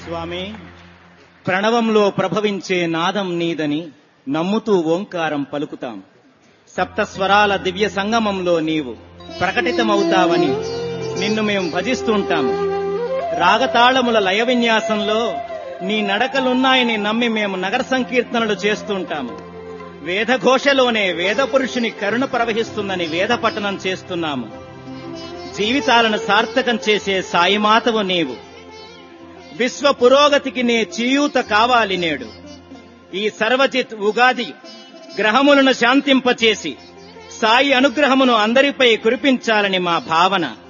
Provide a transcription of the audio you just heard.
స్వామి ప్రణవంలో ప్రభవించే నాదం నీదని నమ్ముతూ ఓంకారం పలుకుతాం సప్తస్వరాల దివ్య సంగమంలో నీవు ప్రకటితమవుతావని నిన్ను మేము భజిస్తుంటాము రాగతాళముల లయ విన్యాసంలో నీ నడకలున్నాయని నమ్మి మేము నగర సంకీర్తనలు చేస్తుంటాము వేదఘోషలోనే వేద పురుషుని కరుణ ప్రవహిస్తుందని వేద పఠనం చేస్తున్నాము జీవితాలను సార్థకం చేసే సాయిమాతవు నీవు విశ్వ పురోగతికి నే చియూత కావాలి నేడు ఈ సర్వజిత్ ఉగాది గ్రహములను శాంతింపచేసి సాయి అనుగ్రహమును అందరిపై కురిపించాలని మా భావన